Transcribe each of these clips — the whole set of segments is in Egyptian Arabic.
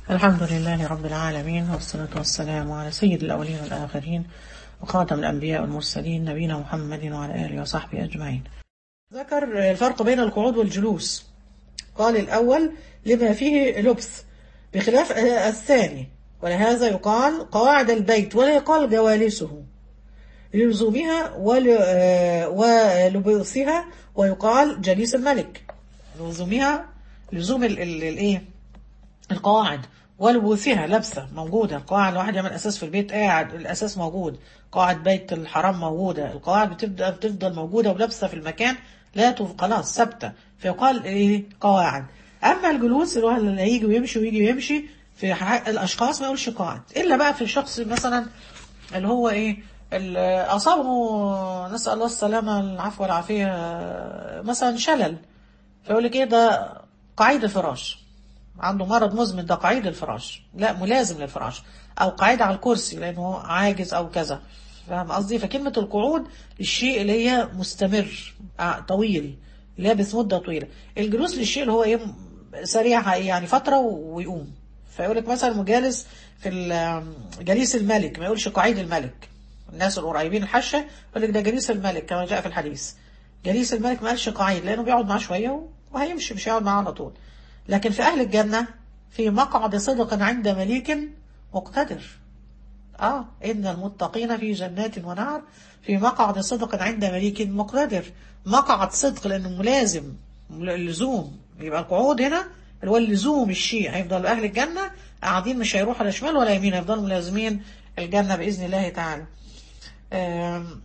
الحمد لله رب العالمين والصلاة والسلام على سيد الأولين والآخرين وخاتم الأنبياء والمرسلين نبينا محمد وعلى آله وصحبه أجمعين ذكر الفرق بين القعود والجلوس قال الأول لما فيه لبث بخلاف الثاني ولهذا يقال قواعد البيت ولا يقال جوالسه للزومها ول- آه، ولبثها ويقال جليس الملك لزومها لزوم ال- ال- الايه القواعد ولبوثها لابسه موجوده القواعد الواحد يعمل اساس في البيت قاعد الاساس موجود قواعد بيت الحرام موجوده القواعد بتبدا بتفضل موجوده ولابسه في المكان لا تف... خلاص ثابته فيقال ايه قواعد اما الجلوس اللي هو اللي هيجي ويمشي ويجي ويمشي في حق الاشخاص ما يقولش قاعد الا بقى في الشخص مثلا اللي هو ايه ال- اصابه نسال الله السلامه العفو والعافيه مثلا شلل فيقول لك ايه ده قعيد الفراش عنده مرض مزمن ده قعيد الفراش لا ملازم للفراش او قاعد على الكرسي لانه عاجز او كذا فاهم قصدي فكلمة القعود الشيء اللي هي مستمر آه، طويل لابس مدة طويلة الجلوس للشيء اللي هو ايه سريع يعني فترة ويقوم فيقول لك مثلا مجالس في ال- جليس الملك ما يقولش قعيد الملك الناس القريبين الحشة يقول لك ده جليس الملك كما جاء في الحديث جليس الملك ما قالش قعيد لانه بيقعد معاه شوية وهيمشي مش هيقعد معاه على طول لكن في أهل الجنة في مقعد صدق عند مليك مقتدر آه إن المتقين في جنات ونهر في مقعد صدق عند مليك مقتدر مقعد صدق لأنه ملازم اللزوم يبقى القعود هنا اللي هو اللزوم الشيء هيفضل أهل الجنة قاعدين مش هيروحوا لا شمال ولا يمين هيفضلوا ملازمين الجنة بإذن الله تعالى آم،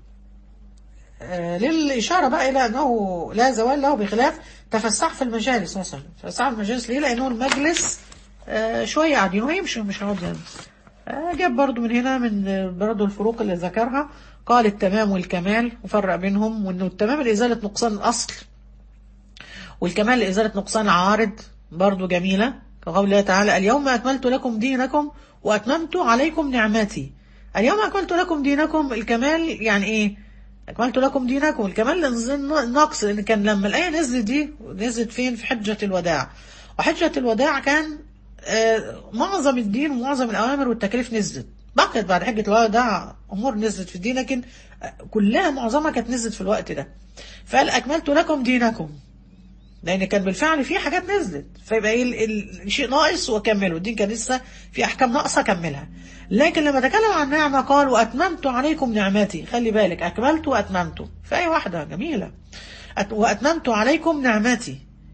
آه، للإشارة بقى إلى أنه لا زوال له بخلاف تفسح في المجالس مثلا تفسح في المجالس ليه لأنه المجلس آه، شوية قاعدين ويمشوا مش هيقعد يعني آه، جاب برضو من هنا من آه، برضو الفروق اللي ذكرها قال التمام والكمال وفرق بينهم وأنه التمام لإزالة نقصان الأصل والكمال لإزالة نقصان العارض برضو جميلة كقول الله تعالى اليوم أكملت لكم دينكم وأتممت عليكم نعمتي اليوم أكملت لكم دينكم الكمال يعني إيه أكملت لكم دينكم الكمال النقص لأن كان لما الآية نزلت دي نزلت فين في حجة الوداع وحجة الوداع كان آه، معظم الدين ومعظم الأوامر والتكاليف نزلت بقيت بعد حجة الوداع أمور نزلت في الدين لكن آه، كلها معظمها كانت نزلت في الوقت ده فقال أكملت لكم دينكم لان كان بالفعل في حاجات نزلت فيبقى ايه ال- ال- الشيء ناقص واكمله الدين كان لسه في احكام ناقصه اكملها لكن لما تكلم عن نعمه قال واتممت عليكم نعمتي خلي بالك اكملت واتممت فاي واحده جميله أت- واتممت عليكم نعمتي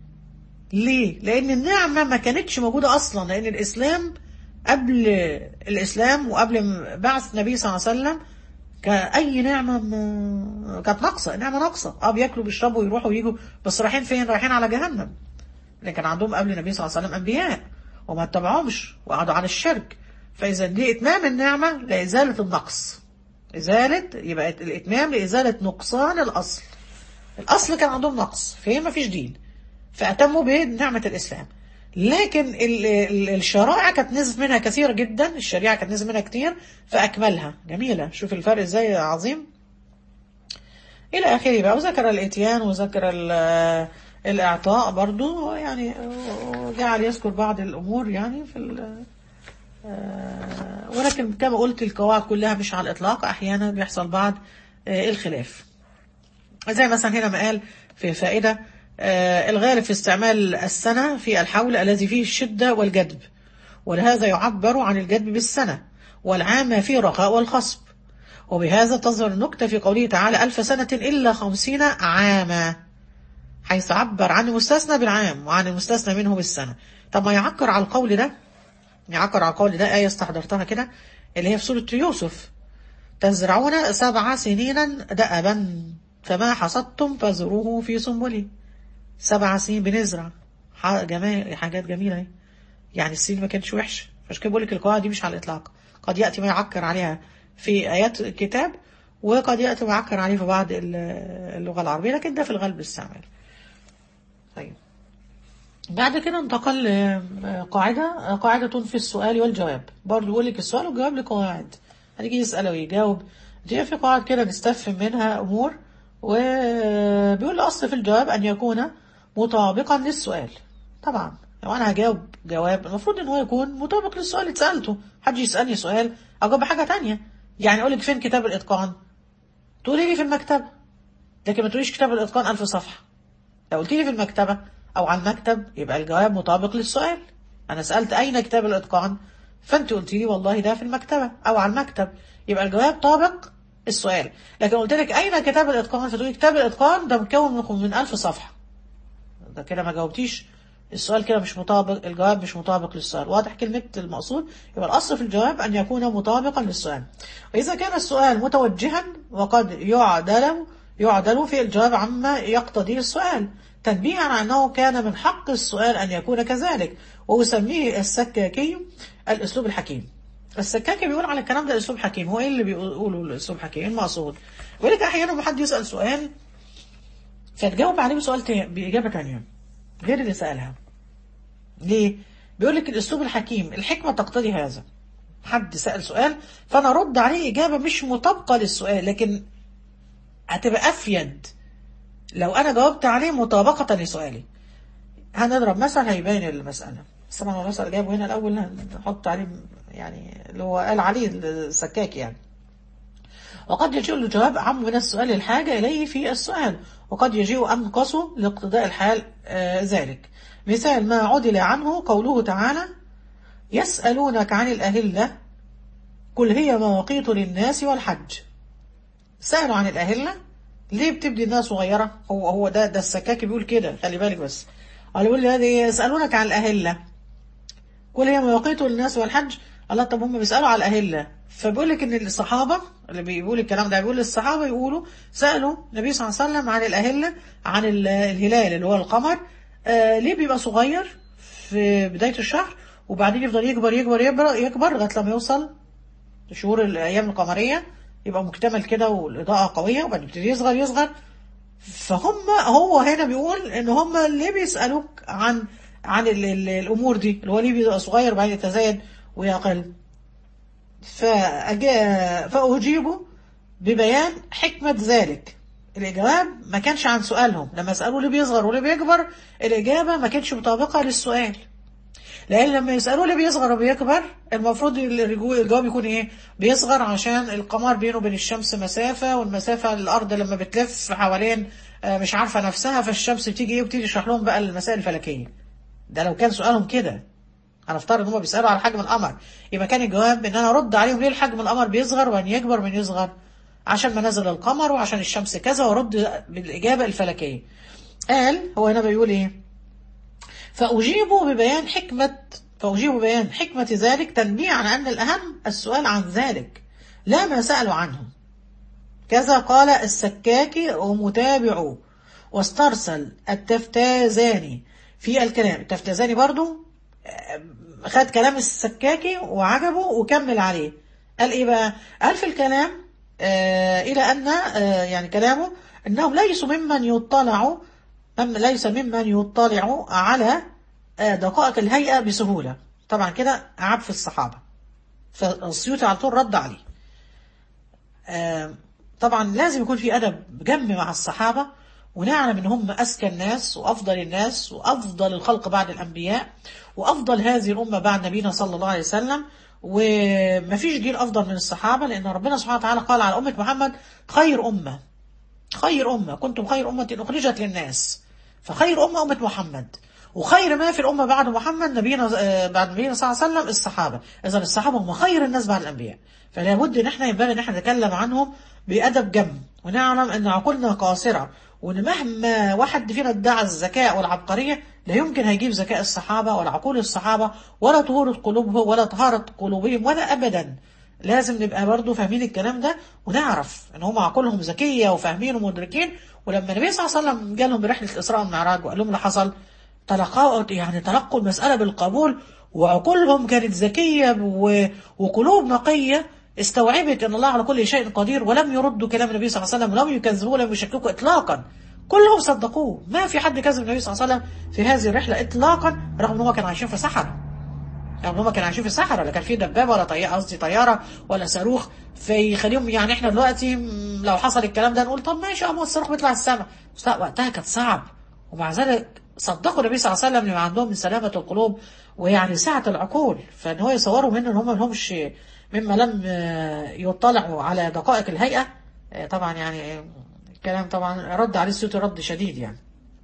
ليه لان النعمه ما كانتش موجوده اصلا لان الاسلام قبل الاسلام وقبل م- بعث النبي صلى الله عليه وسلم كأي نعمة م- كانت ناقصة نعمة ناقصة اه بياكلوا بيشربوا ويروحوا ويجوا بس رايحين فين رايحين على جهنم لكن عندهم قبل النبي صلى الله عليه وسلم أنبياء وما اتبعوهمش وقعدوا على الشرك فإذا دي إتمام النعمة لإزالة النقص إزالة يبقى الإتمام لإزالة نقصان الأصل الأصل كان عندهم نقص فهي ما فيش دين فأتموا بنعمة الإسلام لكن ال- ال- الشرائع كانت نزلت منها كثيرة جدا الشريعة كانت نزلت منها كتير فأكملها جميلة شوف الفرق ازاي عظيم إلى آخره بقى وذكر الإتيان وذكر ال- الإعطاء برضو يعني جعل يذكر بعض الأمور يعني في ال- آه، ولكن كما قلت القواعد كلها مش على الإطلاق أحيانا بيحصل بعض آه، الخلاف زي مثلا هنا ما قال في فائدة آه، الغالب في استعمال السنة في الحول الذي فيه الشدة والجدب ولهذا يعبر عن الجدب بالسنة والعام فيه الرخاء والخصب وبهذا تظهر النكتة في قوله تعالى ألف سنة إلا خمسين عاما حيث عبر عن المستثنى بالعام وعن المستثنى منه بالسنة طب ما يعكر على القول ده يعكر على القول ده آية استحضرتها كده اللي هي في سورة يوسف تزرعون سبع سنين دأبا فما حصدتم فزروه في سنبله سبع سنين بنزرع ح- جمال حاجات جميلة اهي. يعني السين ما كانتش وحش عشان كده بقول لك القواعد دي مش على الإطلاق قد يأتي ما يعكر عليها في آيات الكتاب وقد يأتي ما يعكر عليه في بعض ال- اللغة العربية لكن ده في الغالب الاستعمال طيب بعد كده انتقل لقاعدة قاعدة في السؤال والجواب برضه بيقول لك السؤال والجواب لقواعد هنيجي يسأل ويجاوب دي في قواعد كده نستفهم منها أمور وبيقول الأصل في الجواب أن يكون مطابقا للسؤال طبعا لو انا هجاوب جواب المفروض ان هو يكون مطابق للسؤال اللي اتسالته حد يسالني سؤال اجاوب بحاجه تانية يعني اقول لك فين كتاب الاتقان تقولي لي في المكتبه لكن ما تقوليش كتاب الاتقان ألف صفحه لو قلت لي في المكتبه او على المكتب يبقى الجواب مطابق للسؤال انا سالت اين كتاب الاتقان فانت قلت لي والله ده في المكتبه او على المكتب يبقى الجواب طابق السؤال لكن قلت لك اين كتاب الاتقان فتقولي كتاب الاتقان ده مكون من من ألف صفحه ده كده ما جاوبتيش السؤال كده مش مطابق الجواب مش مطابق للسؤال واضح كلمة المقصود يبقى الأصل في الجواب أن يكون مطابقا للسؤال وإذا كان السؤال متوجها وقد يعدل يعدل في الجواب عما يقتضيه السؤال تنبيها على أنه كان من حق السؤال أن يكون كذلك ويسميه السكاكي الأسلوب الحكيم السكاكي بيقول على الكلام ده أسلوب حكيم هو إيه اللي بيقولوا الأسلوب حكيم إيه المقصود يقول لك أحيانا ما حد يسأل سؤال فتجاوب عليه بسؤال تاني بإجابة تانية غير اللي سألها ليه؟ بيقول لك الأسلوب الحكيم الحكمة تقتضي هذا حد سأل سؤال فأنا أرد عليه إجابة مش مطابقة للسؤال لكن هتبقى أفيد لو أنا جاوبت عليه مطابقة لسؤالي هنضرب مثل هيبين المسألة بس طبعا هو المسألة جابه هنا الأول نحط عليه يعني اللي هو قال عليه السكاك يعني وقد يجيء الجواب عم من السؤال الحاجة إليه في السؤال وقد يجيء أنقص لاقتضاء الحال آه ذلك مثال ما عدل عنه قوله تعالى يسألونك عن الأهلة قل هي مواقيت للناس والحج سألوا عن الأهلة ليه بتبدي الناس صغيرة هو هو ده ده السكاكي بيقول كده خلي بالك بس قال يقول لي هذه يسألونك عن الأهلة قل هي مواقيت للناس والحج الله طب هم بيسألوا على الأهلة فبيقول لك ان الصحابة اللي بيقول الكلام ده بيقول الصحابة يقولوا سألوا النبي صلى الله عليه وسلم عن الأهلة عن الهلال اللي هو القمر آه ليه بيبقى صغير في بداية الشهر وبعدين يفضل يكبر يكبر يكبر يكبر لغاية لما يوصل شهور الأيام القمرية يبقى مكتمل كده والإضاءة قوية وبعدين يبتدي يصغر يصغر فهم هو هنا بيقول ان هم ليه بيسألوك عن عن ال ال الأمور دي اللي هو ليه بيبقى صغير وبعدين يتزايد ويقل فأجيبه ببيان حكمة ذلك الإجابة ما كانش عن سؤالهم لما سألوا ليه بيصغر وليه بيكبر الإجابة ما كانتش مطابقة للسؤال لأن لما يسألوا ليه بيصغر وبيكبر المفروض الجواب يكون إيه بيصغر عشان القمر بينه وبين الشمس مسافة والمسافة الأرض لما بتلف حوالين مش عارفة نفسها فالشمس بتيجي إيه وبتيجي تشرح لهم بقى المسائل الفلكية ده لو كان سؤالهم كده هنفترض ان هم بيسالوا على حجم القمر يبقى كان الجواب ان انا ارد عليهم ليه الحجم القمر بيصغر وان يكبر من يصغر عشان منازل القمر وعشان الشمس كذا وارد بالاجابه الفلكيه قال هو هنا بيقول ايه فاجيب ببيان حكمه فاجيب ببيان حكمه ذلك تنبيه على ان الاهم السؤال عن ذلك لا ما سالوا عنه كذا قال السكاكي ومتابع واسترسل التفتازاني في الكلام التفتازاني برضو خد كلام السكاكي وعجبه وكمل عليه قال ايه بقى قال في الكلام آه الى ان آه يعني كلامه انهم ليسوا ممن يطلع ليس ممن يطلع على آه دقائق الهيئة بسهولة طبعا كده عاب في الصحابة فالسيوطي على طول رد عليه آه طبعا لازم يكون في أدب جم مع الصحابة ونعلم ان هم أذكى الناس وأفضل الناس وأفضل الخلق بعد الأنبياء وأفضل هذه الأمة بعد نبينا صلى الله عليه وسلم ومفيش جيل أفضل من الصحابة لأن ربنا سبحانه وتعالى قال على أمة محمد خير أمة خير أمة كنتم خير أمة أخرجت للناس فخير أمة أمة محمد وخير ما في الأمة بعد محمد نبينا بعد نبينا صلى الله عليه وسلم الصحابة إذا الصحابة هم خير الناس بعد الأنبياء فلا بد إن احنا ينبغي إن احنا نتكلم عنهم بأدب جم ونعلم أن عقولنا قاصرة وان مهما واحد فينا ادعى الذكاء والعبقرية لا يمكن هيجيب ذكاء الصحابة ولا عقول الصحابة ولا طهورة قلوبهم ولا طهارة قلوبهم ولا أبدا لازم نبقى برضو فاهمين الكلام ده ونعرف ان هم عقولهم ذكية وفاهمين ومدركين ولما النبي صلى الله عليه وسلم جالهم برحلة الإسراء والمعراج وقال لهم اللي حصل تلقوا يعني تلقوا المسألة بالقبول وعقولهم كانت ذكية وقلوب نقية استوعبت ان الله على كل شيء قدير ولم يردوا كلام النبي صلى الله عليه وسلم ولم يكذبوه ولم يشككوا اطلاقا كلهم صدقوه ما في حد كذب النبي صلى الله عليه وسلم في هذه الرحله اطلاقا رغم ان هم كانوا عايشين في صحراء رغم ان هم كانوا عايشين في صحراء لا كان في دبابه ولا طياره قصدي طياره ولا صاروخ فيخليهم يعني احنا دلوقتي لو حصل الكلام ده نقول طب ماشي اه الصاروخ بيطلع السماء بس لا وقتها كانت صعب ومع ذلك صدقوا النبي صلى الله عليه وسلم لما عندهم من سلامة القلوب ويعني سعة العقول فان هو يصوروا منه ان هم ما لهمش مما لم آه، يطلعوا على دقائق الهيئة آه، طبعا يعني آه، الكلام طبعا رد عليه السيوطي رد شديد يعني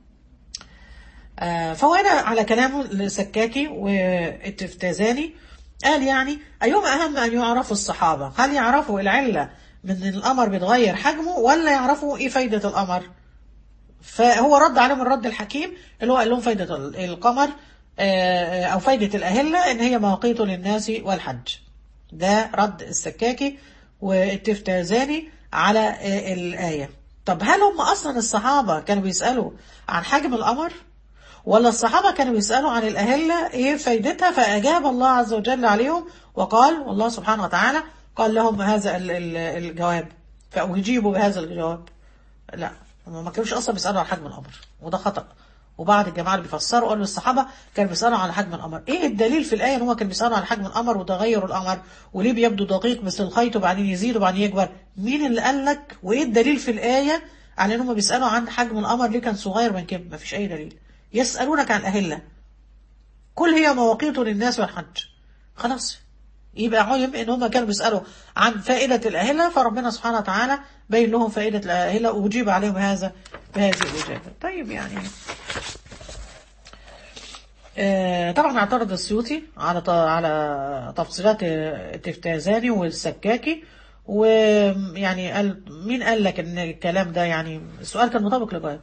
آه، فهو هنا على كلامه السكاكي والتفتازاني قال يعني أيهما أهم أن يعرفوا الصحابة هل يعرفوا العلة من إن القمر بيتغير حجمه ولا يعرفوا إيه فايدة القمر فهو رد عليهم الرد الحكيم اللي هو قال لهم فايدة ال- القمر آه، أو فايدة الأهلة إن هي مواقيت للناس والحج ده رد السكاكي والتفتازاني على آه، الآية طب هل هم أصلا الصحابة كانوا بيسألوا عن حجم القمر ولا الصحابة كانوا بيسألوا عن الأهلة إيه فايدتها فأجاب الله عز وجل عليهم وقال والله سبحانه وتعالى قال لهم هذا ال- ال- الجواب فأجيبوا بهذا الجواب لا هم ما كانوش أصلا بيسألوا عن حجم القمر وده خطأ وبعض الجماعة اللي بيفسروا قالوا الصحابة كانوا بيسألوا عن حجم القمر ايه الدليل في الآية ان هم كانوا بيسألوا عن حجم القمر وتغير القمر وليه بيبدو دقيق مثل الخيط وبعدين يزيد وبعدين يكبر مين اللي قال لك وايه الدليل في الآية على ان هم بيسألوا عن حجم القمر ليه كان صغير من كده مفيش اي دليل يسألونك عن الأهلة كل هي مواقيت للناس والحج خلاص يبقى علم ان هم كانوا بيسألوا عن فائدة الأهلة فربنا سبحانه وتعالى بين لهم فائدة الأهلة وأجيب عليهم هذا بهذه الإجابة طيب يعني آه، طبعا اعترض السيوطي على ط- على تفصيلات التفتازاني والسكاكي ويعني قال مين قال لك ان الكلام ده يعني السؤال كان مطابق للجواب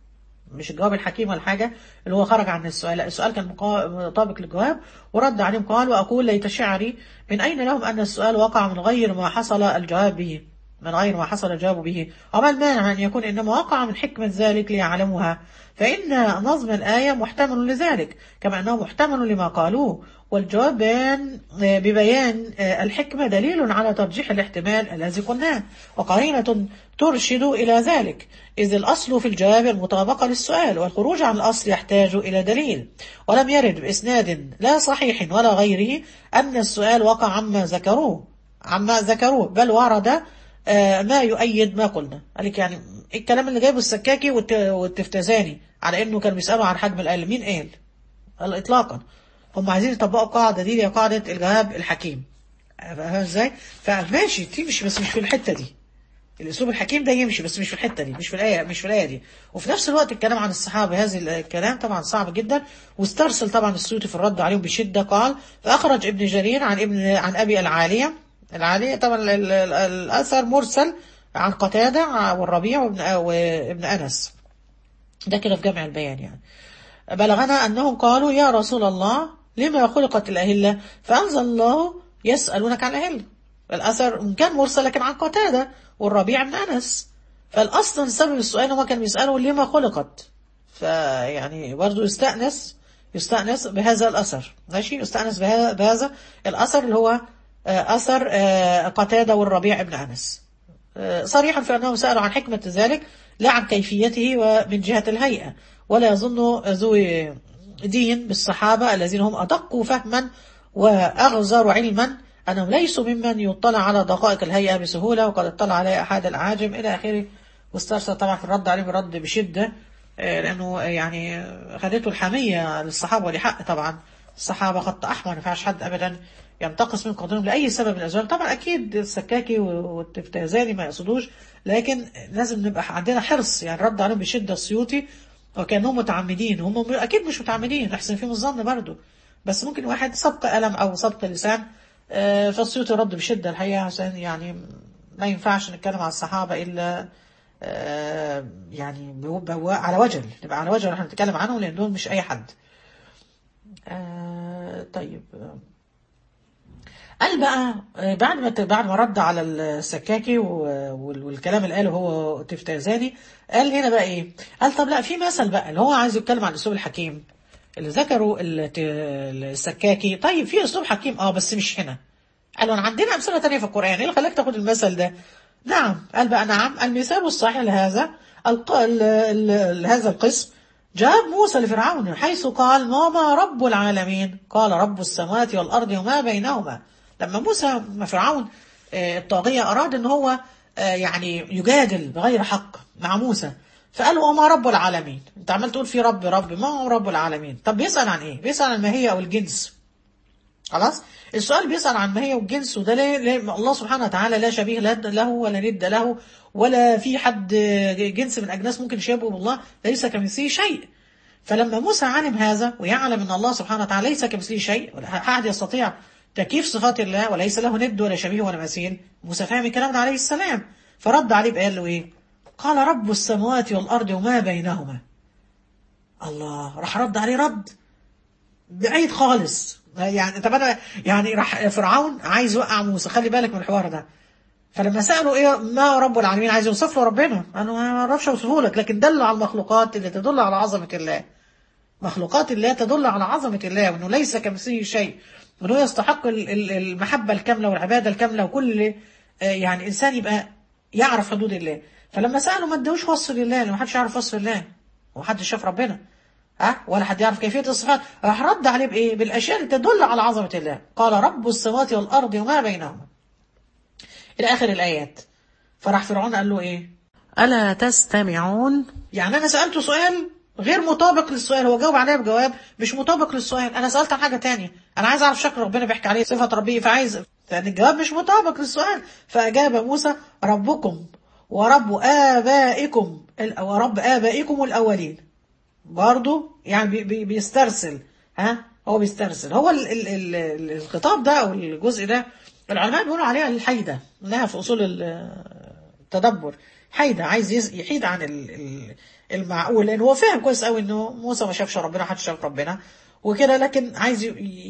مش الجواب الحكيم ولا حاجة اللي هو خرج عن السؤال لا السؤال كان مقا- مطابق للجواب ورد عليهم قال وأقول ليت شعري من أين لهم أن السؤال وقع من غير ما حصل الجواب به من غير ما حصل الجواب به وما المانع أن يكون إنما وقع من حكمة ذلك ليعلموها فإن نظم الآية محتمل لذلك كما أنه محتمل لما قالوه والجواب بيان ببيان الحكمة دليل على ترجيح الاحتمال الذي قلناه وقرينة ترشد إلى ذلك إذ الأصل في الجواب المطابقة للسؤال والخروج عن الأصل يحتاج إلى دليل ولم يرد بإسناد لا صحيح ولا غيره أن السؤال وقع عما ذكروه عما ذكروه بل ورد آه، ما يؤيد ما قلنا قالك يعني الكلام اللي جايبه السكاكي والت- والتفتزاني على انه كانوا بيسالوا عن حجم الآلة مين قال؟ قال اطلاقا هم عايزين يطبقوا القاعده دي هي قاعده الجواب الحكيم فاهم ازاي؟ فماشي تمشي بس مش في الحته دي الاسلوب الحكيم ده يمشي بس مش في الحته دي مش في الايه مش في الايه دي وفي نفس الوقت الكلام عن الصحابه هذا الكلام طبعا صعب جدا واسترسل طبعا السيوطي في الرد عليهم بشده قال فاخرج ابن جرير عن ابن عن ابي العاليه العاليه طبعا ال- ال- ال- الاثر مرسل عن قتاده والربيع وابن وابن انس ده كده في جامع البيان يعني بلغنا أنهم قالوا يا رسول الله لما خلقت الأهلة فأنزل الله يسألونك عن الأهلة الأثر إن كان مرسل لكن عن قتادة والربيع بن أنس فالأصل سبب السؤال هما كانوا بيسألوا لما خلقت فيعني برضه يستأنس يستأنس بهذا الأثر ماشي يستأنس بها- بهذا الأثر اللي هو آه، أثر آه، قتادة والربيع بن أنس صريحا في أنهم سألوا عن حكمة ذلك لا عن كيفيته ومن جهة الهيئة ولا يظن ذوي دين بالصحابة الذين هم أدق فهما وأغزر علما أنهم ليسوا ممن يطلع على دقائق الهيئة بسهولة وقد اطلع عليها أحد الأعاجم إلى آخره واسترسل طبعا في الرد عليهم رد بشدة آه، لأنه يعني خدته الحمية للصحابة ولحق طبعا الصحابة خط أحمر ما ينفعش حد أبدا ينتقص من قدرهم لأي سبب من الأسباب طبعا أكيد السكاكي والتفتازاني ما يقصدوش لكن لازم نبقى عندنا حرص يعني رد عليهم بشدة السيوطي وكانهم متعمدين هم م- أكيد مش متعمدين أحسن فيهم الظن برضه بس ممكن واحد سبق قلم أو سبق لسان آه، فالسيوطي رد بشدة الحقيقة عشان يعني ما ينفعش نتكلم عن الصحابة إلا آه، يعني بو- بو- على وجل نبقى على وجل احنا نتكلم عنهم لأن دول مش أي حد آه، طيب آه، قال بقى آه، بعد ما بعد ما رد على السكاكي و- وال- والكلام اللي قاله هو تفتازاني قال هنا بقى ايه؟ قال طب لا في مثل بقى اللي هو عايز يتكلم عن الاسلوب الحكيم اللي ذكروا الت- السكاكي طيب في اسلوب حكيم اه بس مش هنا قالوا أنا عندنا امثله تانية في القران ايه اللي خلاك تاخد المثل ده؟ نعم قال بقى نعم المثال الصحيح لهذا الق... ال... ال... هذا القسم جاب موسى لفرعون حيث قال وما رب العالمين قال رب السماوات والأرض وما بينهما لما موسى مع فرعون آه، الطاغية أراد أن هو آه، يعني يجادل بغير حق مع موسى فقالوا وما رب العالمين انت عمال تقول في رب رب ما هو رب العالمين طب بيسأل عن ايه بيسأل عن الماهية او الجنس خلاص السؤال بيسأل عن الماهية والجنس وده ليه, ليه الله سبحانه وتعالى لا شبيه له ولا ند له ولا في حد جنس من أجناس ممكن يشابه بالله ليس كمثله شيء فلما موسى علم هذا ويعلم ان الله سبحانه وتعالى ليس كمثله شيء ولا احد يستطيع تكييف صفات الله وليس له ند ولا شبيه ولا مثيل موسى فهم الكلام ده عليه السلام فرد عليه بقال له ايه قال رب السماوات والارض وما بينهما الله راح رد عليه رد بعيد خالص يعني طب انا يعني راح فرعون عايز يوقع موسى خلي بالك من الحوار ده فلما سالوا ايه ما رب العالمين عايز يوصف له ربنا انا ما اعرفش اوصفه لك لكن دلوا على المخلوقات اللي تدل على عظمه الله مخلوقات الله تدل على عظمه الله وانه ليس كمثله شيء وانه يستحق المحبه الكامله والعباده الكامله وكل يعني انسان يبقى يعرف حدود الله فلما سالوا ما ادوش وصف لله لان ما حدش يعرف وصف الله ومحدش شاف ربنا ها ولا حد يعرف كيفيه الصفات راح رد عليه بايه بالاشياء اللي تدل على عظمه الله قال رب السماوات والارض وما بينهما الى اخر الايات فراح فرعون قال له ايه الا تستمعون يعني انا سالته سؤال غير مطابق للسؤال هو جاوب عليا بجواب مش مطابق للسؤال انا سالت عن حاجه تانية انا عايز اعرف شكل ربنا بيحكي عليه صفه ربي فعايز لان الجواب مش مطابق للسؤال فاجاب موسى ربكم ورب ابائكم ورب ابائكم الاولين برضه يعني بي بيسترسل ها هو بيسترسل هو ال ال ال الخطاب ده او الجزء ده العلماء بيقولوا عليها الحيده لها في اصول التدبر حيده عايز يحيد عن المعقول لان هو فاهم كويس قوي انه موسى ما شافش ربنا حد شاف ربنا وكده لكن عايز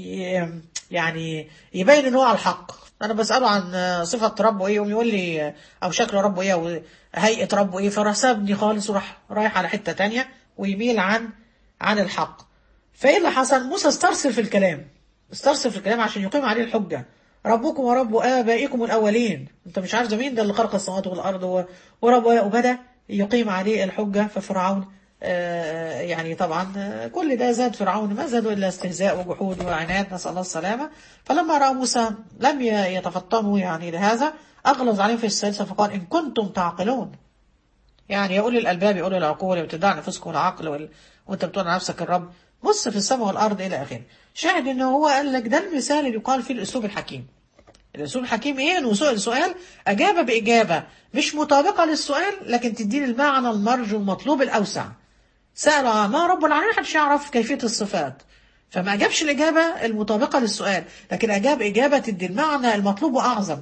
يعني يبين ان هو على الحق انا بساله عن صفه ربه ايه يقوم يقول لي او شكل ربه ايه او هيئه ربه ايه فراح سابني خالص وراح رايح على حته تانية ويميل عن عن الحق فايه اللي حصل موسى استرسل في الكلام استرسل في الكلام عشان يقيم عليه الحجه ربكم ورب ابائكم الاولين انت مش عارف ده مين ده اللي خلق السماوات والارض ورب وبدا يقيم عليه الحجه ففرعون آه يعني طبعا كل ده زاد فرعون ما زادوا الا استهزاء وجحود وعناد نسال الله السلامه فلما راى موسى لم يتفطنوا يعني لهذا اغلظ عليهم في السادسه فقال ان كنتم تعقلون يعني يقول الالباب يقول العقول وتدع نفسكم العقل وال... وانت بتقول على نفسك الرب بص في السماء والارض الى اخره شاهد ان هو قال لك ده المثال اللي يقال فيه الاسلوب الحكيم الاسلوب الحكيم ايه انه سؤال سؤال اجابه باجابه مش مطابقه للسؤال لكن تديني المعنى المرجو المطلوب الاوسع سال ما رب العالمين محدش يعرف كيفيه الصفات فما اجابش الاجابه المطابقه للسؤال لكن اجاب اجابه تدي المعنى المطلوب واعظم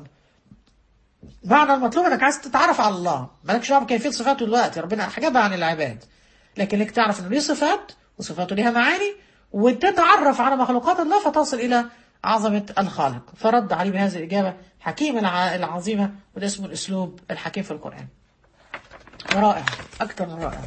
معنى المطلوب انك عايز تتعرف على الله مالكش دعوه بكيفيه صفاته دلوقتي ربنا حجبها عن العباد لكن لك تعرف انه ليه صفات وصفاته ليها معاني وتتعرف على مخلوقات الله فتصل الى عظمه الخالق فرد عليه بهذه الاجابه حكيم العظيمه وده اسمه الاسلوب الحكيم في القران رائع اكثر من رائع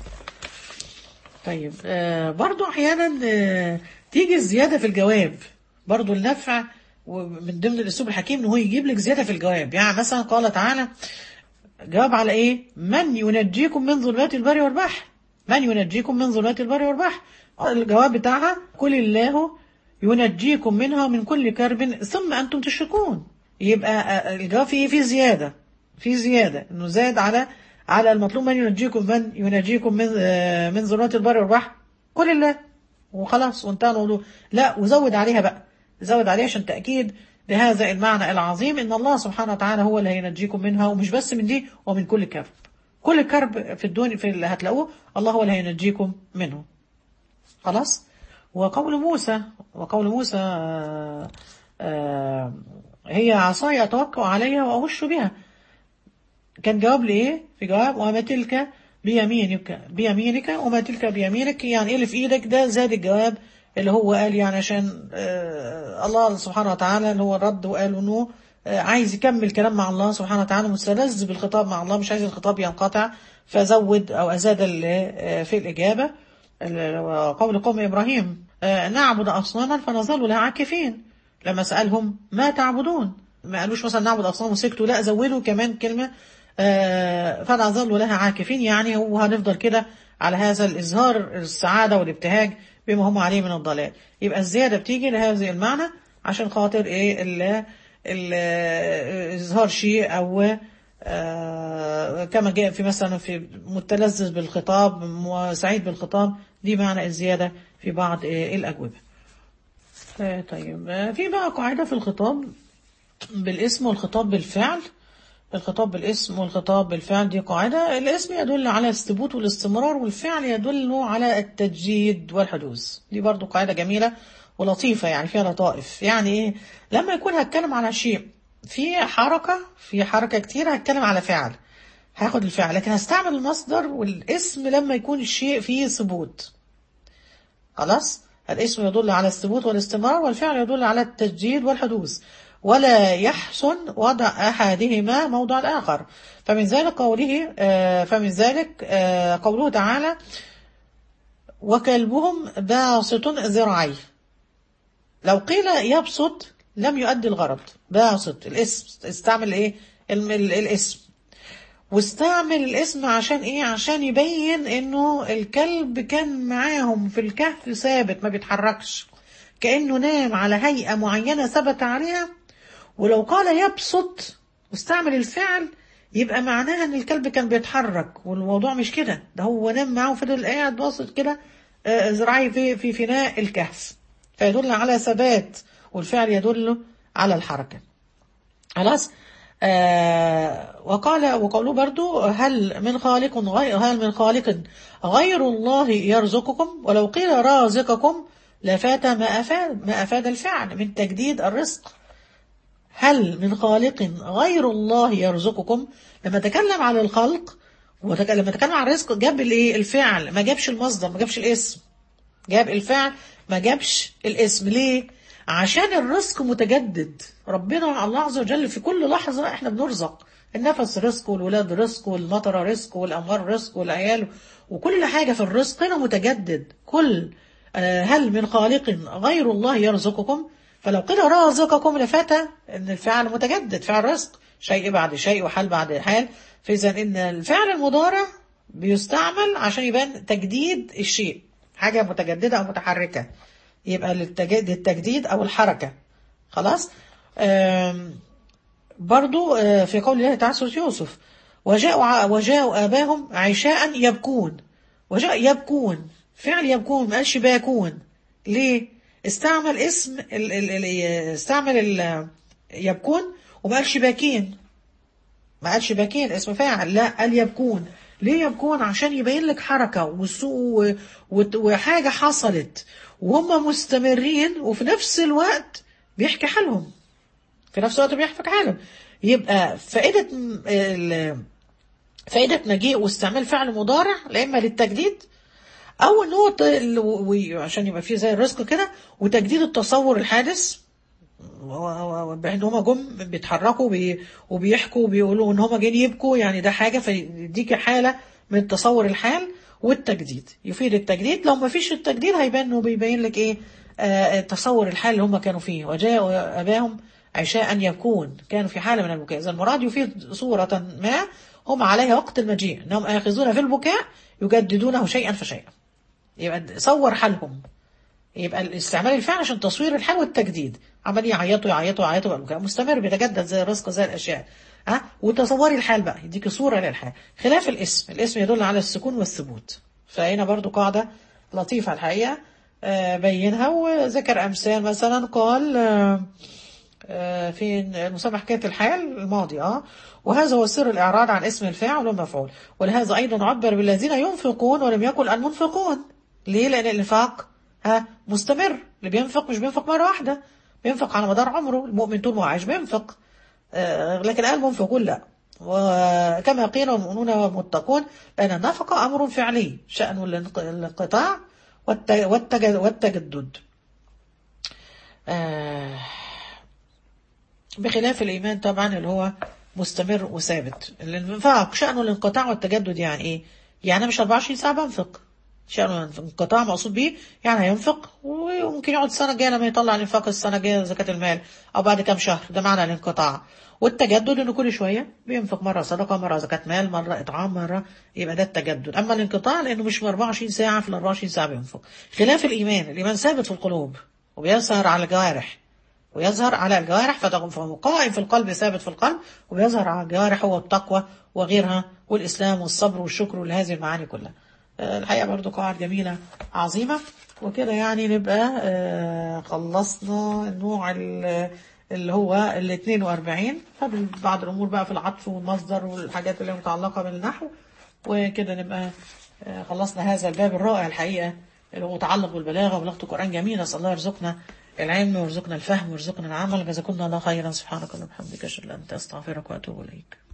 طيب آه برضو احيانا آه تيجي الزياده في الجواب برضو النفع ومن ضمن الاسلوب الحكيم ان هو يجيب لك زياده في الجواب يعني مثلا قال تعالى جواب على ايه من ينجيكم من ظلمات البر والبحر من ينجيكم من ظلمات البر والبحر الجواب بتاعها قل الله ينجيكم منها من كل كرب ثم انتم تشركون يبقى الجواب فيه في زياده في زياده انه زاد على على المطلوب من ينجيكم من ينجيكم من من ظلمات البر والبحر قل الله وخلاص وانتهى الموضوع لا وزود عليها بقى زود عليه عشان تأكيد لهذا المعنى العظيم إن الله سبحانه وتعالى هو اللي هينجيكم منها ومش بس من دي ومن كل كرب كل كرب في الدنيا في اللي هتلاقوه الله هو اللي هينجيكم منه خلاص وقول موسى وقول موسى آآ آآ هي عصاي أتوقع عليها وأهش بها كان جواب لإيه في جواب وما تلك بيمينك بيمينك وما تلك بيمينك يعني إيه اللي في إيدك ده زاد الجواب اللي هو قال يعني عشان آه الله سبحانه وتعالى اللي هو الرد وقال انه آه عايز يكمل كلام مع الله سبحانه وتعالى مستلذ بالخطاب مع الله مش عايز الخطاب ينقطع فزود او ازاد آه في الاجابه قول قوم ابراهيم نعبد اصناما فنظل لها عاكفين لما سالهم ما تعبدون ما قالوش مثلا نعبد اصنام وسكتوا لا زودوا كمان كلمه فنظل لها عاكفين يعني هو هنفضل كده على هذا الاظهار السعاده والابتهاج بما هم عليه من الضلال يبقى الزيادة بتيجي لهذه المعنى عشان خاطر ايه ال ال اظهار شيء او آه، كما جاء في مثلا في متلذذ بالخطاب وسعيد بالخطاب دي معنى الزيادة في بعض آه، الأجوبة آه، طيب آه، في بقى قاعدة في الخطاب بالاسم والخطاب بالفعل الخطاب بالاسم والخطاب بالفعل دي قاعدة الاسم يدل على الثبوت والاستمرار والفعل يدل على التجديد والحدوث دي برضو قاعدة جميلة ولطيفة يعني فيها لطائف يعني ايه لما يكون هتكلم على شيء في حركة في حركة كتير هتكلم على فعل هاخد الفعل لكن هستعمل المصدر والاسم لما يكون الشيء فيه ثبوت خلاص الاسم يدل على الثبوت والاستمرار والفعل يدل على التجديد والحدوث ولا يحسن وضع أحدهما موضع الآخر فمن ذلك قوله آه، فمن ذلك آه، قوله تعالى وكلبهم باسط ذراعيه لو قيل يبسط لم يؤدي الغرض باسط الاسم استعمل ايه الم- ال- الاسم واستعمل الاسم عشان ايه عشان يبين انه الكلب كان معاهم في الكهف ثابت ما بيتحركش كأنه نام على هيئة معينة ثبت عليها ولو قال يبسط واستعمل الفعل يبقى معناها ان الكلب كان بيتحرك والموضوع مش كده ده هو نام معاه وفضل قاعد باصص كده آه، ذراعيه في في فناء الكهف فيدل على ثبات والفعل يدل على الحركة خلاص آه وقال وقوله برضو هل من خالق غير هل من خالق غير الله يرزقكم ولو قيل رازقكم لفات ما أفاد ما أفاد الفعل من تجديد الرزق هل من خالق غير الله يرزقكم لما تكلم على الخلق وتك... لما تكلم عن الرزق جاب الايه الفعل ما جابش المصدر ما جابش الاسم جاب الفعل ما جابش الاسم ليه عشان الرزق متجدد ربنا الله عز وجل في كل لحظة احنا بنرزق النفس رزق والولاد رزق والمطر رزق والأموال رزق والعيال وكل حاجة في الرزق هنا متجدد كل آه، هل من خالق غير الله يرزقكم فلو قيل رازقكم لفات ان الفعل متجدد فعل رزق شيء بعد شيء وحال بعد حال فإذا ان الفعل المضارع بيستعمل عشان يبان تجديد الشيء حاجة متجددة أو متحركة يبقى للتجديد التجديد أو الحركة خلاص آم، برضو آه، في قول الله تعالى سورة يوسف وجاءوا ع- وجاءوا آباهم عشاء يبكون وجاء يبكون فعل يبكون ما قالش باكون ليه استعمل اسم ال ال ال استعمل ال يبكون وما قالش باكين ما قالش باكين اسم فاعل لا قال يبكون ليه يبكون عشان يبين لك حركة وسوء وت- وحاجة حصلت وهم مستمرين وفي نفس الوقت بيحكي حالهم في نفس الوقت بيحكي حالهم يبقى فائدة م- ال- فائدة مجيء واستعمال فعل مضارع لا إما للتجديد أو إن هو ت- ال- و- و- عشان يبقى فيه زي الرزق كده وتجديد التصور الحادث بان هما جم بيتحركوا بي وبيحكوا وبيقولوا ان هما جايين يبكوا يعني ده حاجه فيديكي حاله من تصور الحال والتجديد يفيد التجديد لو ما فيش التجديد هيبان انه بيبين لك ايه آه تصور الحال اللي هما كانوا فيه وجاءوا اباهم عشاء يكون كانوا في حاله من البكاء اذا المراد يفيد صوره ما هم عليها وقت المجيء انهم اخذون في البكاء يجددونه شيئا فشيئا يبقى صور حالهم يبقى الاستعمال الفعل عشان تصوير الحال والتجديد عمال يعيطوا يعيطوا يعيطوا بقى البكاء مستمر بيتجدد زي الرزق زي الاشياء ها وتصوري الحال بقى يديك صوره للحال خلاف الاسم الاسم يدل على السكون والثبوت فهنا برضو قاعده لطيفه الحقيقه آه، بينها وذكر امثال مثلا قال آه، آه، في المسمى حكايه الحال الماضي اه وهذا هو سر الاعراض عن اسم الفاعل والمفعول ولهذا ايضا عبر بالذين ينفقون ولم يقل المنفقون ليه لان الانفاق ها مستمر اللي بينفق مش بينفق مره واحده بينفق على مدار عمره المؤمن طول ما هو عايش بينفق آه، لكن قال منفقون لا وكما قيل المؤمنون متقون لأن النفقة أمر فعلي شأن الانق- الانقطاع والت- والتج- والتجدد آه، بخلاف الإيمان طبعا اللي هو مستمر وثابت الانفاق شأنه الانقطاع والتجدد يعني إيه؟ يعني مش 24 ساعة بنفق شأنه الانقطاع مقصود بيه يعني هينفق وممكن يقعد السنة الجاية لما يطلع الانفاق السنة الجاية زكاة المال أو بعد كام شهر ده معنى الانقطاع والتجدد إنه كل شوية بينفق مرة صدقة مرة زكاة مال مرة إطعام مرة يبقى ده التجدد أما الانقطاع لأنه مش 24 ساعة في ال 24 ساعة بينفق خلاف الإيمان الإيمان ثابت في القلوب وبيظهر على الجوارح ويظهر على الجوارح فتقوم فهو قائم في القلب ثابت في القلب ويظهر على الجوارح هو التقوى وغيرها والإسلام والصبر والشكر وهذه المعاني كلها آه، الحقيقة برضو قواعد جميلة عظيمة وكده يعني نبقى آه، خلصنا النوع ال- اللي هو ال 42 فاضل بعض الأمور بقى في العطف والمصدر والحاجات اللي متعلقة بالنحو وكده نبقى آه، خلصنا هذا الباب الرائع الحقيقة اللي هو متعلق بالبلاغة وبلاغة القرآن جميل نسأل الله يرزقنا العلم ويرزقنا الفهم ويرزقنا العمل جزاكم الله خيرا سبحانك اللهم وبحمدك أشهد أن لا إله إلا أنت أستغفرك وأتوب إليك